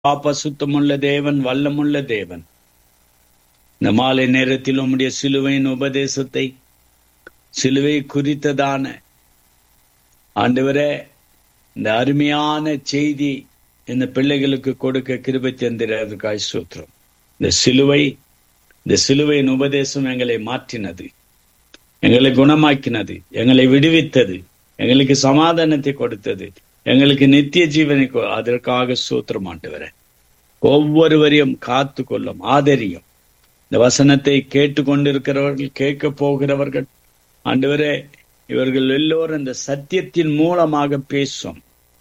பசுத்தமுள்ள தேவன் வல்லமுள்ள தேவன் இந்த மாலை நேரத்தில் உம்முடைய சிலுவையின் உபதேசத்தை சிலுவை குறித்ததான ஆண்டவரே இந்த அருமையான செய்தி இந்த பிள்ளைகளுக்கு கொடுக்க கிருபை தந்திரதுக்காய் சூத்திரம் இந்த சிலுவை இந்த சிலுவையின் உபதேசம் எங்களை மாற்றினது எங்களை குணமாக்கினது எங்களை விடுவித்தது எங்களுக்கு சமாதானத்தை கொடுத்தது எங்களுக்கு நித்திய ஜீவனை கொ- அதற்காக சூத்திரம் ஆண்டவரே ஒவ்வொருவரையும் காத்து கொள்ளும் ஆதரியும் இந்த வசனத்தை கேட்டுக்கொண்டிருக்கிறவர்கள் கேட்க போகிறவர்கள் ஆண்டவரே இவர்கள் எல்லோரும் இந்த சத்தியத்தின் மூலமாக பேசும்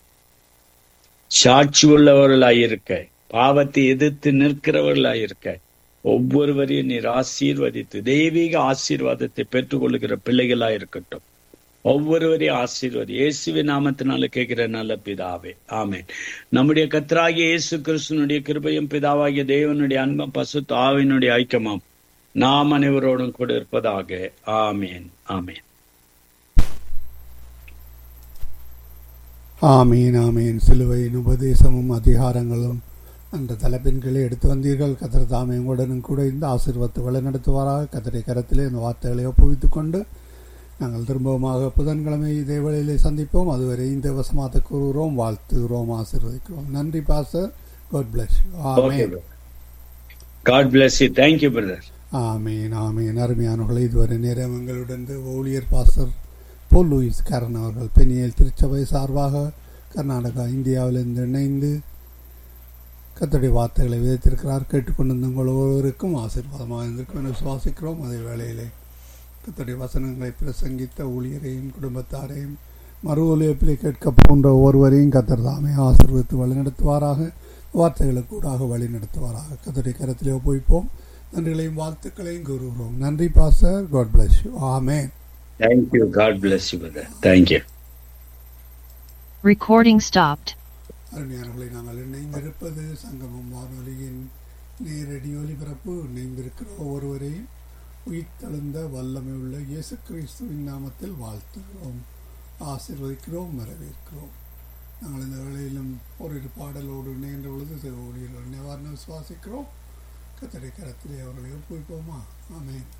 சாட்சி உள்ளவர்களாயிருக்க பாவத்தை எதிர்த்து நிற்கிறவர்களாயிருக்க ஒவ்வொருவரையும் நீர் ஆசீர்வதித்து தெய்வீக ஆசீர்வாதத்தை பெற்றுக்கொள்ளுகிற பிள்ளைகளாயிருக்கட்டும் ஒவ்வொருவரையும் ஆசீர்வாதி இயேசுவின் நாமத்தினால கேட்கிற நல்ல பிதாவே ஆமென் நம்முடைய கத்தராகிய இயேசு கிறிஸ்துனுடைய கிருபையும் பிதாவாகிய தேவனுடைய அன்பம் பசுத்த ஆவினுடைய ஐக்கியமாம் நாம் அனைவரோடும் கூட இருப்பதாக ஆமேன் ஆமேன் ஆமீன் ஆமீன் சிலுவையின் உபதேசமும் அதிகாரங்களும் என்ற தலைப்பின் கீழே எடுத்து வந்தீர்கள் கத்தர் தாமே உங்களுடனும் கூட இந்த ஆசீர்வாதத்தை வழிநடத்துவாராக கத்தரை கரத்திலே இந்த வார்த்தைகளை ஒப்புவித்துக் கொண்டு நாங்கள் திரும்பவுமாக புதன்கிழமை இதே வேளையிலே சந்திப்போம் அதுவரை இந்த வசமாத்த கூறுகிறோம் வாழ்த்துகிறோம் ஆசீர்வதிக்கிறோம் நன்றி பாசர் காட் பிளஸ் ஓகே ஆமீன் God bless you thank you brother ஆமீன் ஆமீன் அருமையானவர்களை இதுவரை நேரம் எங்களுடன் இந்த ஊழியர் பாஸ்டர் போல் லூயிஸ் கரண் அவர்கள் பெண்ணியல் திருச்சபை சார்பாக கர்நாடகா இந்தியாவிலிருந்து இணைந்து கத்தருடைய வார்த்தைகளை விதைத்திருக்கிறார் கேட்டுக்கொண்டிருந்த உங்கள் ஒவ்வொருவருக்கும் ஆசீர்வாதமாக இருந்திருக்கும் என சுவாசிக்கிறோம் அதே வேளையிலே கத்தருடைய வசனங்களை பிரசங்கித்த ஊழியரையும் குடும்பத்தாரையும் மறு ஒலியப்பிலே கேட்க போன்ற ஒவ்வொருவரையும் கத்தர் தாமே ஆசீர்வதித்து வழிநடத்துவாராக வார்த்தைகளுக்கு கூடாக வழிநடத்துவாராக கத்தருடைய கரத்திலே ஒப்புவிப்போம் நன்றிகளையும் வாழ்த்துக்களையும் கூறுகிறோம் நன்றி பாஸ்டர் காட் பிளஸ் யூ ஆமேன் thank you God bless you brother thank you Recording stopped. அருமையானவர்களை நாங்கள் இணைந்திருப்பது சங்கமம் வானொலியின் நேரடி ஒலிபரப்பு இணைந்திருக்கிற ஒவ்வொருவரையும் உயிர்த்தெழுந்த வல்லமை உள்ள இயேசு கிறிஸ்துவின் நாமத்தில் வாழ்த்துகிறோம் ஆசீர்வதிக்கிறோம் வரவேற்கிறோம் நாங்கள் இந்த வேளையிலும் ஒரு பாடலோடு இணைகின்ற பொழுது ஊழியர்கள் நிவாரணம் விசுவாசிக்கிறோம் கத்தடை கரத்திலே அவர்களை ஒப்புவிப்போமா ஆமென்